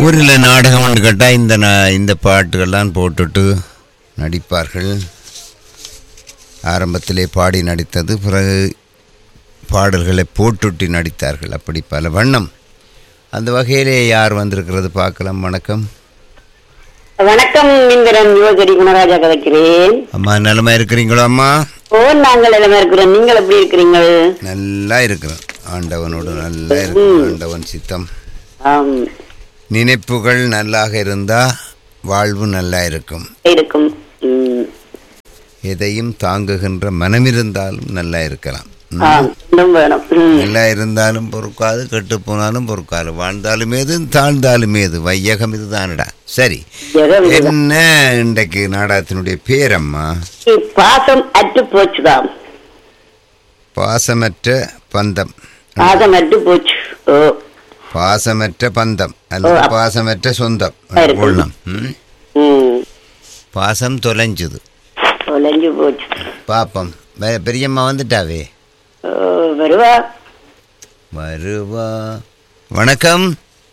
ஊரில் நாடகம்னு கேட்டால் இந்த நா- இந்த பாட்டுகள்லாம் போட்டுட்டு நடிப்பார்கள் ஆரம்பத்திலே பாடி நடித்தது பிறகு பாடல்களை போட்டுட்டு நடித்தார்கள் அப்படி பல வண்ணம் அந்த வகையிலே யார் வந்திருக்கிறது பார்க்கலாம் வணக்கம் வணக்கம் இந்திரன் யுவகரி குணராஜா கதைக்கிறேன் அம்மா நலமா இருக்கிறீங்களோ அம்மா ஓ நாங்கள் எல்லாமே இருக்கிறோம் நீங்கள் எப்படி இருக்கிறீங்க நல்லா இருக்கிறேன் ஆண்டவனோடு நல்லா இருக்கும் ஆண்டவன் சித்தம் ஆம், நினைப்புகள் நல்லாக இருந்தா வாழ்வு நல்லா இருக்கும் இருக்கும் ம், எதையும் தாங்குகின்ற மனம் இருந்தாலும் நல்லா இருக்கலாம் ம். ஆம், இன்னும் வேணும் ம், நல்லா இருந்தாலும் பொறுக்காது கெட்டு போனாலும் பொறுக்காது வாழ்ந்தாலும் ஏது தாழ்ந்தாலும் ஏது வையகம் இதுதானடா சரி ஜெகம் இதுதான். என்ன இன்றைக்கு நாடகத்தினுடைய பேரம்மா பாசம் அற்று போச்சுதாம் பாசமற்ற பந்தம் பாசம் அற்று போச்சு ஓ பாசமற்ற பந்தம் அல்லது ஓ, அப்~ பாசமற்ற சொந்தம் இருக்கு. கொள்ளம் ம். ம், பாசம் தொலைஞ்சுது தொலைஞ்சு போச்சு பாப்பம் பெ- பெரியம்மா வந்துட்டாவே ஓ, வருவா வருவா வணக்கம்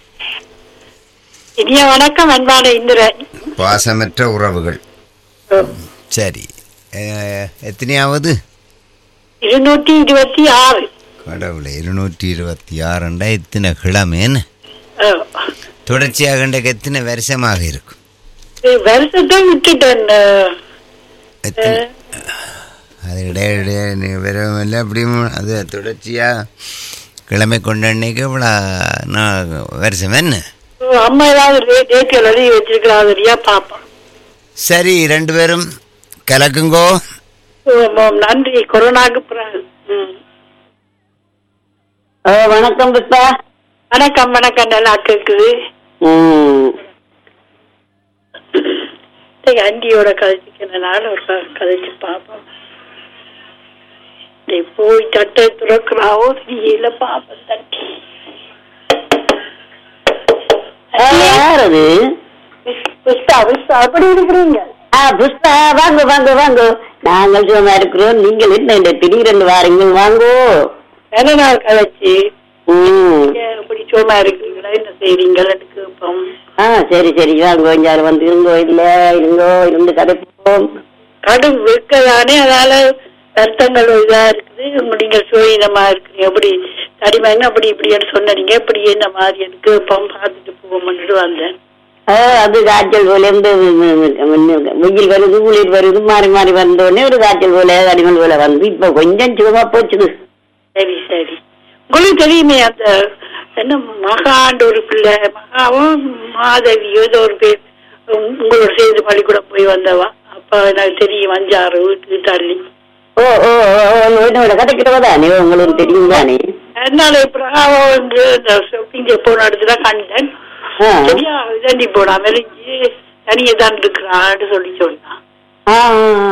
இனிய வணக்கம் அன்பான இந்திரன் பாசமற்ற உறவுகள் சரி அஹ், எத்தனையாவது இருநூற்றி இருபத்தி ஆறு கடவுளை இருநூற்றி இருபத்தி ஆறுண்டா எத்தனை கிழமேன்னு அஹ், தொடர்ச்சியாக இன்றைக்கு எத்தனை வருஷமாக இருக்கும் இது வருஷத்தை விட்டுட்டேன் அஹ், எத்தனை அது இடையிடையே நீ வரவில்லை அப்படியும் அது தொடர்ச்சியாக கிழமை கொண்ட அன்னைக்கு இவ்வளோ நான் வருஷம் என்ன அம்மா ஏதாவது டேட் எழுதி வச்சிருக்கிறாங்க பாப்போம் சரி ரெண்டு பேரும் கலக்குங்கோ ஆமாம், நன்றி கொரோனாக்கு பிறகு ம். ஓ வணக்கம் புஷ்பா வணக்கம் வணக்கம் நல்லா கேக்குது ம், இன்னைக்கு அண்டியோட கதைச்சிக்கிறதுனால ஒரு க- கதைச்சு பார்ப்போம் டேய், போய் தட்டை துறக்கிறாவோ தெரியல பாப்போம் தட்டி ஆ, யார் அது புஷ்பா புஷ்பா அப்படி இருக்கிறீங்க ஆ புஷ்பா வாங்க வாங்க வாங்க நாங்கள் சும்மா இருக்கிறோம் நீங்கள் என்ன இந்த திடீரென்று வாரீங்க வாங்கோ வேலை நாள் கதைச்சு ம் ஏன் இப்படி சும்மா இருக்கிறீங்களா என்ன செய்றீங்கன்னு கேட்போம் ஆ சரி சரி வாங்க கொஞ்சம் வந்து இருங்கோ இல்ல இருங்கோ இருந்து கதைப்போம் கடும் விற்கதானே அதனால வருத்தங்கள் இதா இருக்குது உங்க நீங்க சுயநமா இருக்கிறீங்க எப்படி தடிமங்க அப்படி இப்படின்னு சொன்னீங்க இப்படி என்ன மாதிரி எனக்கு கேட்போம் பார்த்துட்டு போவோம்னு வந்தேன் ஆ, அது காய்ச்சல் போல இருந்து வெயில் வருது குளிர் வருது மாறி மாறி வந்தோடனே ஒரு காய்ச்சல் போல அடிமல் போல வந்து இப்ப கொஞ்சம் சுகமா போச்சுது சரி சரி உங்களுக்கு தெரியுமே அந்த என்ன மகாண்டு ஒரு பிள்ளை மகாவும் மாதவியோ ஏதோ ஒரு பேர் உம், உங்களோட சேர்ந்து பள்ளிக்கூடம் போய் வந்தவா அப்ப எனக்கு தெரியும் அஞ்சாறு வீட்டுக்கு தள்ளி ஓ ஓ ஓ, ஓ, என்னோட கதைக்கிட்டவ தானே உங்களுக்கு தெரியும் தானே அதனால பிரகாவம் வந்து இந்த ஷாப்பிங் போன இடத்துல கண்டேன் ஆ. சரியா இதண்டி போனா மெலிஞ்சு தனியே தான் இருக்கிறான்னு சொல்லி சொன்னான் ஆ, ஆ,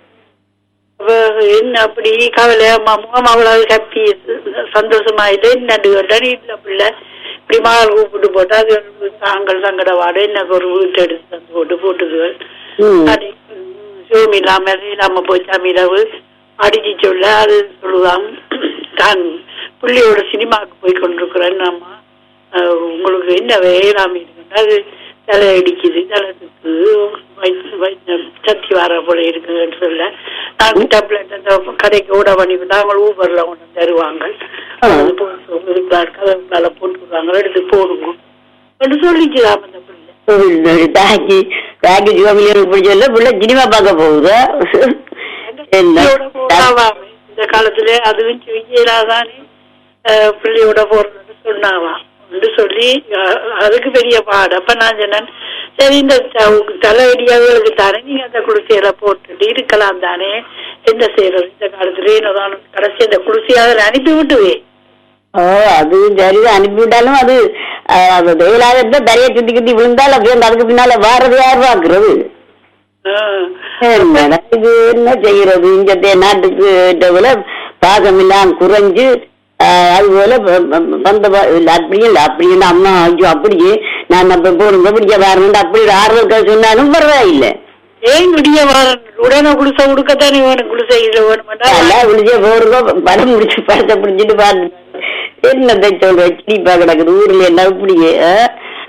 அவ என்ன அப்படி கவலை அம்மா முகம் அவ்வளவு ஹாப்பி சந்தோஷமாயிட்டு என்னண்டு கேட்டா இல்ல பிள்ளை இப்படி மகள் கூப்பிட்டு போட்டா அது ஒரு தாங்கள் சங்கடவாடு எனக்கு ஒரு வீட்டு எடுத்து தந்து போட்டு போட்டுது ம். அது சோமி இல்லாம இல்லாம போச்சு அமிரவு அடிச்சு சொல்ல அது சொல்லுவான் தான் பிள்ளையோட சினிமாவுக்கு போய் கொண்டிருக்கிறேன் அம்மா அஹ், உங்களுக்கு என்ன வேளாமை இருக்குன்னா அது தலை அடிக்குது தலைக்கு வயிற்று வயிற்று சத்தி வர போல இருக்குன்னு சொல்ல நாங்கள் டேப்லெட் அந்த கடைக்கு ஓட பண்ணி நாங்கள் ஊபர்ல கொண்டு தருவாங்க அது போட்டு கதை போட்டுருவாங்க எடுத்து போடுங்க அப்படின்னு சொல்லிச்சுதான் அந்த பிள்ளை தாக்கி தாக்கி சிவமிலியனுக்கு பிடிச்சல பிள்ளை சினிமா பார்க்க போகுதா என்ன பிள்ளையோட போறாவாம் இந்த காலத்துல அதுவும் செய்யலாதானே பிள்ளையோட போறதுன்னு சொன்னாவாம் என்று சொல்லி அஹ், அதுக்கு பெரிய பாடு அப்ப நான் சொன்னேன் சரி இந்த த- தலையடியாவுகளுக்கு தானே நீங்க அந்த குளிசையில போட்டுட்டு இருக்கலாம் தானே என்ன செய்யறது இந்த காலத்துல என்னதான் கடைசி அந்த குளிசையாக அனுப்பி விட்டுவே ஓ அது சரி அனுப்பிவிட்டாலும் அது அஹ், அது வெயிலாகத்த தரையை சுத்தி குத்தி விழுந்தால் அப்படியே அந்த அதுக்கு பின்னால வாரது யார் பாக்குறது ஆஹ். என்னடா இது என்ன செய்யறது இங்க நாட்டுக்கு போல பாகம் எல்லாம் குறைஞ்சு ஆஹ், அது போல ப- ப- வந்த ப- இல்ல அப்படியும் இல்ல அப்படின்னு அம்மா ஐயோ அப்படியே நான் அப்ப போடுங்க பிடிக்க வரணும் அப்படி ஒரு ஆறுதல் சொன்னாலும் பரவாயில்லை ஏன் விடிய வர உடனே குளிசை உடுக்கத்தானே வேணும் குளிசை இதுல வேணுமெண்டா எல்லாம் விழிச்சே போடுங்க படம் முடிச்சு படத்தை பிடிச்சிட்டு பாரு என்னத்தை சொல்ற சிரிப்பா கிடக்குது ஊர்ல எல்லாம் இப்படியே ஆ?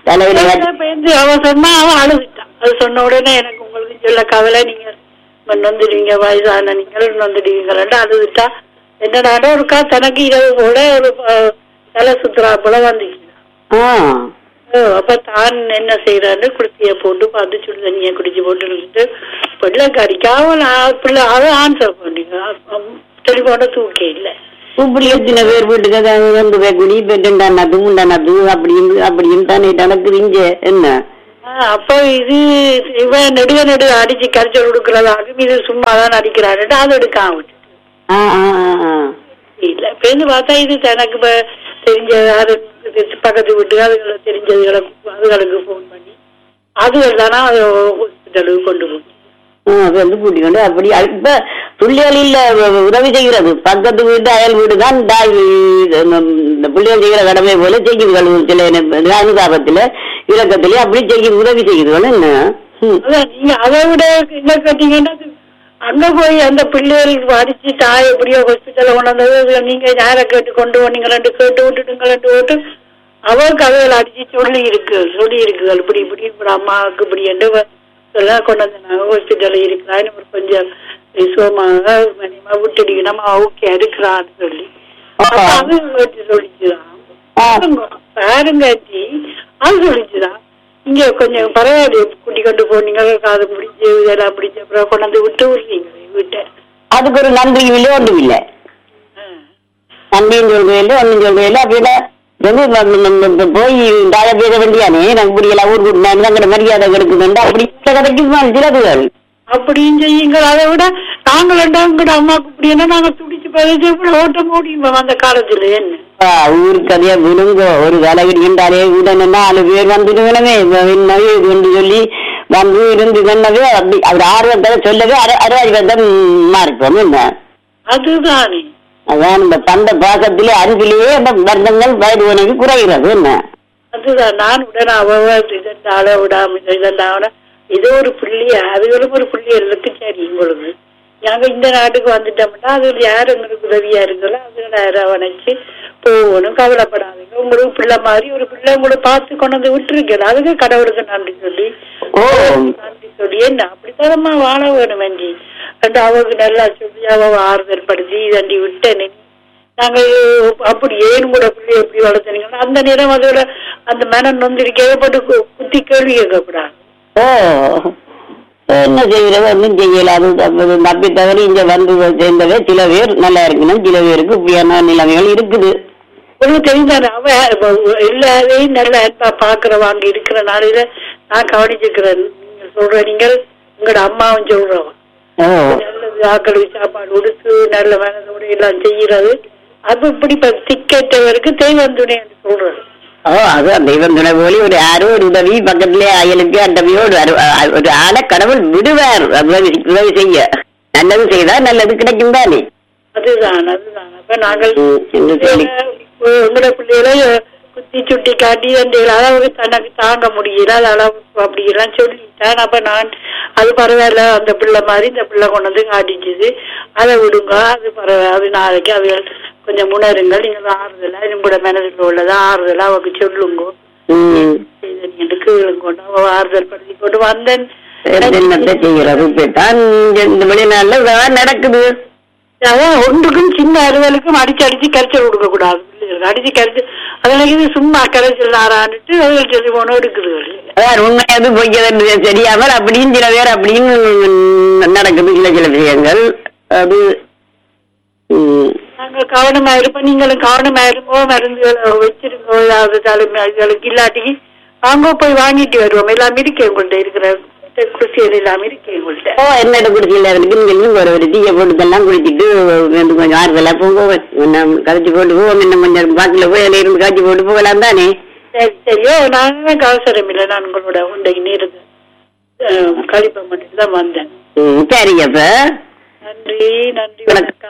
தலையில கட்டி- பேருந்து அவன் சொன்னா அவன் அழுதுட்டான் அது சொன்ன உடனே எனக்கு உங்களுக்கு சொல்ல கவலை நீங்க நொந்துடுவீங்க வயசான நீங்கள் நொந்துடுவீங்களா அழுதுட்டா என்னடா ஒருக்கா தனக்கு இரவு போல ஒரு அஹ், தலை சுத்துறா போல வந்துச்சு ஆ ஓ, அப்ப தான் என்ன செய்யறான்னு குடுத்திய போட்டு பார்த்து சுடு தண்ணியை குடிச்சு போட்டு இருந்துட்டு பிள்ளை கடிக்காம நான் பிள்ளை அதை ஆன்சர் பண்ணீங்க டெலிஃபோனை தூக்கே இல்லை இப்படி எத்தனை பேர் வீட்டுக்கு அதை வந்து போய் குடி பெட்டுண்டானது முண்டானது அப்படின்னு அப்படின்னு தானே நடக்குறீங்க என்ன ஆ, அப்ப இது இவன் நெடுக நெடுக அடிச்சு கரைச்சல் கொடுக்கறதாகும் இது சும்மா தான் அடிக்கிறான்ட்டு அதை எடுக்காம விட்டு ஆ ஆ ஆ, ஆ இல்ல பேருந்து பார்த்தா இது தனக்கு இப்ப தெரிஞ்ச யாரு பக்கத்து வீட்டு அதுகளை தெரிஞ்சதுகளை அதுகளுக்கு ஃபோன் பண்ணி அதுகள் தானே ஹாஸ்பிட்டலுக்கு கொண்டு போகும் ஆ, வந்து கூட்டிக் கொண்டு அப்படி அது இப்ப புள்ளிகள் இல்ல உ- உதவி செய்கிறது பக்கத்து வீடு அயல் வீடு தான் தாய் இது, ம், இந்த புள்ளிகள் செய்கிற கடமை போல செய்யுதுகள் சில நே- அனுதாபத்துல இலக்கத்திலே அப்படி செய்யுது உதவி செய்யுதுகள் என்ன ம். அதான் நீங்க அதை விட என்ன கேட்டீங்கன்னா அது அங்க போய் அந்த பிள்ளைகளுக்கு அடிச்சு தாய் எப்படியோ ஹாஸ்பிட்டல்ல கொண்டாந்தது நீங்க யாரை கேட்டு கொண்டு போனீங்களேன்ட்டு கேட்டு விட்டுட்டுங்களேன்ட்டு விட்டு அவர் கதைகள் அடிச்சு சொல்லி இருக்கு சொல்லி இருக்குகள் இப்படி இப்படி இப்படி அம்மாவுக்கு இப்படி என்று சொல்ல கொண்டு வந்தாங்க ஹாஸ்பிட்டல்ல இருக்கிறான்னு ஒரு கொஞ்சம் சுகமாக மணியமா விட்டுடிக்கணும் ஓகே இருக்கிறான்னு சொல்லி அப்ப அது கேட்டு சொல்லிச்சுதான் ஆ. பாருங்க பாருங்க ஆச்சி அது சொல்லிச்சுதான் இங்க கொஞ்சம் பரவாயில்ல கூட்டி கொண்டு போனீங்க காது பிடிச்சு இதெல்லாம் பிடிச்ச அப்புறம் கொண்டாந்து விட்டு விடுறீங்க வீட்டை அதுக்கு ஒரு நன்றி இல்லை ஒன்றும் இல்லை நன்றியும் சொல்றதில்லை ஒன்றும் சொல்றதில்லை அப்படின்னா வந்து ம- ம- ம- ம- போய் தாய பேச வேண்டியானே எனக்கு இப்படி எல்லாம் ஊர் கூட்டினாங்க அங்கே மரியாதை கிடைக்குதுண்டு அப்படி சில கதைக்கு சிலதுகள் அப்படின்னு செய்யுங்கள் அதை விட நாங்கள் எங்கட அம்மாவுக்கு இப்படி என்ன நாங்க துடிச்சு பதிச்சு இப்படி ஓட்ட முடியுமா அந்த காலத்துல என்ன ஆ, ஊர் கதையை விழுங்க ஒரு வேலை கிடைக்கின்றாலே உடனே நாலு பேர் வந்துடுவேனவே என்னவே இது என்று சொல்லி வந்து இருந்து என்னவே அப்படி அவர் ஆர்வத்தை சொல்லவே அரை அரைவாய்வதம் மாறிப்போம் என்ன அதுதானே அதான் இந்த பந்த பாசத்திலே அன்பிலேயே அந்த பந்தங்கள் வயது உனக்கு குறைகிறது என்ன அதுதான் நான் உடனே அவ இதண்டால விடாம இதண்டால இது ஒரு புள்ளியா அதுகளும் ஒரு புள்ளியர்களுக்கு சரி உங்களுக்கு நாங்க இந்த நாட்டுக்கு வந்துட்டோம்னா அது யார் எங்களுக்கு உதவியா இருக்குல்ல அதுகளை அரவணைச்சு போகணும் கவலைப்படாதீங்க உங்களுக்கு பிள்ளை மாதிரி ஒரு பிள்ளை உங்களை பார்த்து கொண்டு வந்து விட்டுருக்கல அதுக்கு கடவுளுக்கு நன்றி சொல்லி ஓ நன்றி சொல்லி என்ன அப்படித்தானம்மா வாழ வேணும் அஞ்சி அந்த அவருக்கு நல்லா சொல்லி அவ ஆறுதல் படுத்தி தண்டி விட்டேன்னு நாங்க அப்படி ஏன் கூட பிள்ளை எப்படி வளர்த்தனீங்கன்னா அந்த நேரம் அதோட அந்த மனம் நொந்திருக்கே போட்டு கு- குத்தி கேள்வி கேட்கக்கூடாது ஓ என்ன செய்கிறது ஒன்றும் செய்யல அது தப்பு. தப்பி தவறி இங்க வந்து சேர்ந்தவே சில பேர் நல்லா இருக்கணும் சில பேருக்கு இப்படியான நிலைமைகள் இருக்குது உங்களுக்கு தெரிந்தாரு அவ இப்ப எல்லாரையும் நல்ல அன்பா பாக்குறவாங்க இருக்கிற நாளையில நான் கவனிச்சுக்கிறேன் நீங்க சொல்ற நீங்கள் உங்களோட அம்மாவும் சொல்றவன் ஓ நல்லது ஆக்களுக்கு சாப்பாடு கொடுத்து நல்ல மனதோட எல்லாம் செய்யறது அது இப்படி இப்ப திக்கேற்றவருக்கு தெய்வம் துணை என்று சொல்றது ஓ அது தெய்வம் துணை போலி ஒரு யாரோ ஒரு உதவி பக்கத்திலே அயலுக்கு அண்டவையோ ஒரு அரு- அ- ஒரு ஆளை கடவுள் விடுவார் உதவி உதவி செய்ய நல்லது செய்தா நல்லது கிடைக்கும் தானே அதுதான் அதுதான் அப்ப நாங்கள் ம், என்று சொல்லி. உங்களோட பிள்ளைகளை குத்தி சுட்டி காட்டி அந்த அளவுக்கு தனக்கு தாங்க முடியல அது அளவுக்கு அப்படி எல்லாம் சொல்லிட்டான் அப்ப நான் அது பரவாயில்ல அந்த பிள்ளை மாதிரி இந்த பிள்ளை கொண்டு வந்து காட்டிச்சுது அதை விடுங்க அது பரவாயில்ல அது நாளைக்கு அது கொஞ்சம் உணருங்கள் நீங்கள் ஆறுதலா உங்களோட மனதில் உள்ளதா ஆறுதலா அவங்க சொல்லுங்க ம். என்று கீழும் கொண்டு அவ ஆறுதல் படுத்தி கொண்டு வந்தேன் என்னத்தை செய்யறது இப்பதான் இந்த வெளிநாட்டுல இதெல்லாம் நடக்குது அதான் ஒன்றுக்கும் சின்ன அறுவலுக்கும் அடிச்சு அடிச்சு கரைச்சல் கொடுக்க கூடாது பிள்ளைகளுக்கு அடிச்சு கரைச்சு அதனால இது சும்மா கரைச்சல் ஆறான்ட்டு அதுகள் சொல்லி போனோம் எடுக்குதுகள் அதான் உண்மையாது பொய்யது தெரியாமல் அப்படியும் சில பேர் அப்படியும் நடக்குது சில சில விஷயங்கள் அது ம், நாங்க கவனமா இருப்போம் நீங்களும் கவனமா இருப்போ மருந்துகளை வச்சிருக்கோ ஏதாவது தலைமை அதுகளுக்கு இல்லாட்டிக்கு வாங்க போய் வாங்கிட்டு வருவோம் எல்லாம் இருக்கே உங்கள்ட்ட இருக்கிற குசியல் எல்லாம் இருக்கே உங்கள்ட்ட ஓ என்னோட குடிச்சில இருக்கு நீங்க ஒரு ஒரு டீயை போட்டுதெல்லாம் குடிச்சிட்டு ரெண்டு கொஞ்சம் ஆறுதலா போங்க இன்னும் கதைச்சு போட்டு போவோம் இன்னும் கொஞ்சம் பாட்டில போய் அதில் இருந்து காய்ச்சி போட்டு போகலாம் தானே சரி சரியோ நான் அவசரம் இல்லை நான் உங்களோட உண்டைக்கு நேரத்து கழிப்ப மட்டும் தான் வந்தேன் ம், சரிங்க அப்ப நன்றி நன்றி வணக்கம்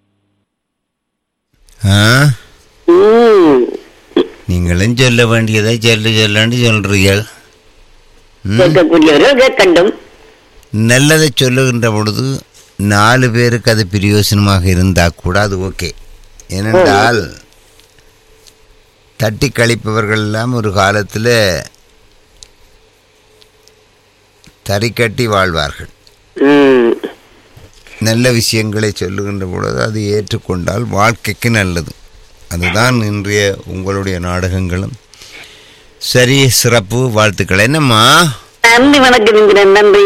ஆ ம் நீங்களும் சொல்ல வேண்டியதை சொல்லு சொல்லன்னு சொல்றீர்கள் ம்? கேட்கக்கூடியவர்கள் கேட்கட்டும் நல்லதை சொல்லுகின்ற பொழுது நாலு பேருக்கு அது பிரயோசனமாக இருந்தால் கூட அது ஓகே ஏனென்றால் தட்டி கழிப்பவர்கள் எல்லாம் ஒரு காலத்தில் தறி கட்டி வாழ்வார்கள் ம் நல்ல விஷயங்களை சொல்லுகின்ற பொழுது அது ஏற்றுக்கொண்டால் வாழ்க்கைக்கு நல்லது அதுதான் இன்றைய உங்களுடைய நாடகங்களும் சரி சிறப்பு வாழ்த்துக்கள் என்னம்மா நன்றி வணக்கம் இந்திரன் நன்றி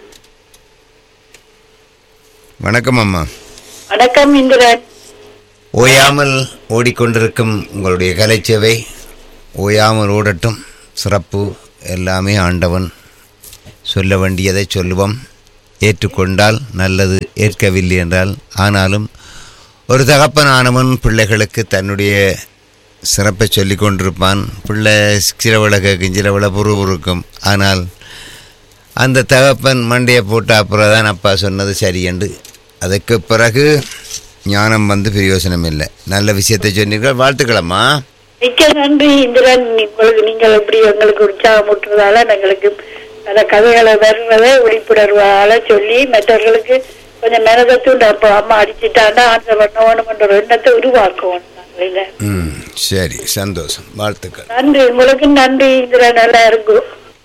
வணக்கம் அம்மா வணக்கம் இந்திரன் ஓயாமல் ஓடிக்கொண்டிருக்கும் உங்களுடைய கலைச்சேவை ஓயாமல் ஓடட்டும் சிறப்பு எல்லாமே ஆண்டவன் சொல்ல வேண்டியதை சொல்லுவோம் ஏற்றுக்கொண்டால் நல்லது ஏற்கவில்லை என்றால் ஆனாலும் ஒரு தகப்பனானவன் பிள்ளைகளுக்கு தன்னுடைய சிறப்பை சொல்லி கொண்டிருப்பான் பிள்ளை சிலவளை கேட்கும் சிலவளை புறுபுறுக்கும் ஆனால் அந்த தகப்பன் மண்டையை போட்ட அப்புறம் தான் அப்பா சொன்னது சரி என்று அதுக்கு பிறகு ஞானம் வந்து பிரயோசனம் இல்லை நல்ல விஷயத்தை சொன்னீர்கள் வாழ்த்துக்களம்மா மிக்க நன்றி இந்திரன் உங்களுக்கு நீங்கள் எப்படி எங்களுக்கு உற்சாகம் ஊட்டுறதால எங்களுக்கு பல கதைகளை வருவதை விழிப்புணர்வால சொல்லி மற்றவர்களுக்கு கொஞ்சம் மனதை தூண்டு அப்போ அம்மா அடிச்சுட்டாண்டா ஆன்சர் பண்ண வேணும்ன்ற ஒரு எண்ணத்தை உருவாக்குவோம் நாங்கள் இல்ல ம் சரி சந்தோஷம் வாழ்த்துக்கள் நன்றி உங்களுக்கு நன்றி இந்திரன் நல்லா இருக்கும்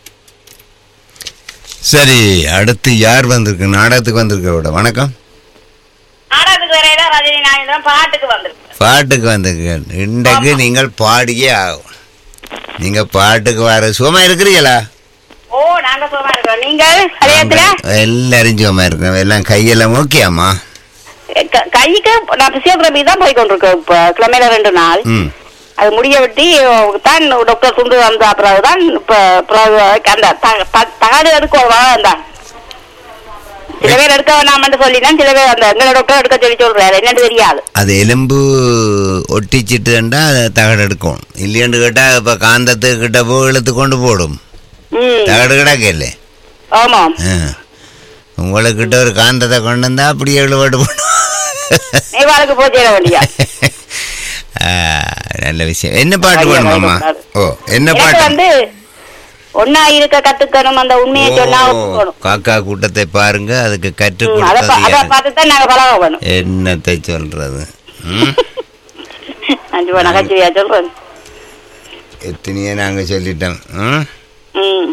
சரி அடுத்து யார் வந்திருக்கு நாடகத்துக்கு வந்திருக்கிறோட வணக்கம் நாடகத்துக்கு வரையில ரஜினி நாயகன் பாட்டுக்கு வந்திருக்கு பாட்டுக்கு வந்திருக்க இன்றைக்கு நீங்கள் பாடியே ஆகும் நீங்கள் பாட்டுக்கு வர சுகமா இருக்கிறீங்களா ஓ நாங்க சும்மா இருக்கோம் நீங்கள் கல்யாணத்துல எல்லாரும் சுகமா இருக்கிறோம் எல்லாம் கையெல்லாம் ஓகேம்மா க- கைக்கு நான் பிசியோதெரபி தான் போய் கொண்டிருக்கேன் இப்ப கிழமையில ரெண்டு நாள் ம் அது முடிய வெட்டி தான் டாக்டர் சுண்டு வந்த பிறகு தான் இப்ப பிறகு அந்த த- த- தகாடு எடுக்க தான் சில பேர் எடுக்க வேணாம்னு சொல்லிதான் சில பேர் அந்த எங்களை டாக்டர் எடுக்க சொல்லி சொல்றாரு என்னன்னு தெரியாது அது எலும்பு ஒட்டிச்சிட்டுண்டா தகடு எடுக்கும் இல்லையான்னு கேட்டால் இப்போ காந்தத்துக்கிட்ட போய் இழுத்து கொண்டு போடும் ம் தகடு கிடக்கல ஆமாம் ஆ உங்களுக்கிட்ட ஒரு காந்தத்தை கொண்டு வந்தா அப்படியே இழுபட்டு போடும் நெய்வாளுக்கு போய் சேர வேண்டியா ஆ, நல்ல விஷயம் என்ன பாட்டு வேணுமாம்மா ஓ என்ன எனக்கு பாட்டு வந்து ஒன்னா இருக்க கத்துக்கணும் அந்த உண்மையை சொன்னா ஓ, ஒத்துக்கணும் காக்கா கூட்டத்தை பாருங்க அதுக்கு கற்றுக் ம், அத பா- கொடுத்தது அத யாரு? பார்த்து தான் நாங்க பழக வேணும் என்னத்தை சொல்றது ம்? அஞ்சு ரூபா நகைச்சுவையா சொல்றேன் எத்தனையோ நாங்க சொல்லிட்டோம் ம்? ம்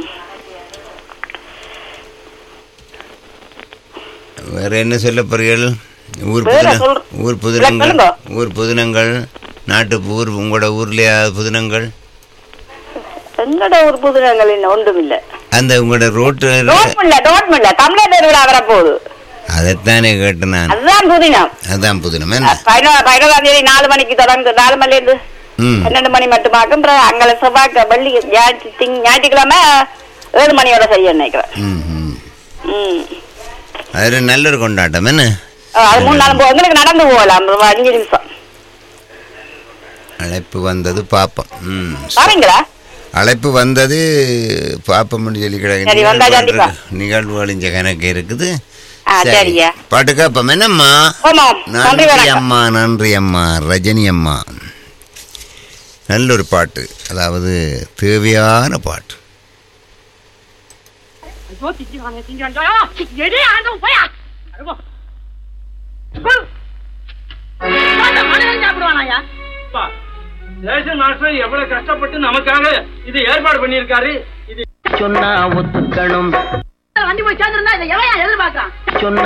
வேற என்ன சொல்ல போறீர்கள் ஊர் வேற புதின சொல்- ஊர் இல்ல, புதினங்கள் சொல்லுங்க. ஊர் புதினங்கள் நாட்டு ஊர் உங்களோட ஊர்லயா புதினங்கள் எங்கட ஒரு புதுனங்கள் இன்னும் ஒன்றும் இல்ல அந்த உங்களோட ரோட்டு டோட்டும் இல்ல டோட்டும் இல்ல தமிழர் திருவிழா வரப்போகுது அதைத்தானே கேட்டேன் நான் அதுதான் புதினம் அதான் புதினம் என்ன பதினோ பதினோராம் தேதி நாலு மணிக்கு தொடர்ந்து நாலு மணில இருந்து ம் பன்னெண்டு மணி மட்டுமாக்கும் அப்புறம் அங்கே செவ்வாய் வெள்ளி ஞாயிற்று திங் ஞாயிற்றுக்கிழமை ஏழு மணியோட செய்ய நினைக்கிறேன் ம் ம் ம் அது நல்ல ஒரு கொண்டாட்டம் என்ன அஹ் அது மூணு நாள் போ எங்களுக்கு நடந்து போகலாம் ஒரு அஞ்சு நிமிஷம் அழைப்பு வந்தது பாப்போம் ம் வரீங்களா அழைப்பு வந்தது பாப்பம்னு சொல்லி சரி, வந்தா கண்டிப்பா. கிடக்கு நிகழ்வு அழிஞ்ச கணக்கு இருக்குது ஆ, சரி. சரியா. பாட்டு கேப்பம் என்னம்மா ஆமாம் நன்றி நன்றி வணக்கம் அம்மா நன்றி அம்மா ரஜினி அம்மா நல்ல ஒரு பாட்டு அதாவது தேவையான பாட்டு 说几句话呢？今天这样，爷爷俺都不呀，儿不，滚！我怎么能家不完了呀？ அப்பா, ரேஷன் மாஸ்டர் எவ்வளவு கஷ்டப்பட்டு நமக்காக இது ஏற்பாடு பண்ணியிருக்காரு இது வண்டி போய் சேர்ந்துருந்தா இதை எவையா எதிர்பார்க்கலாம்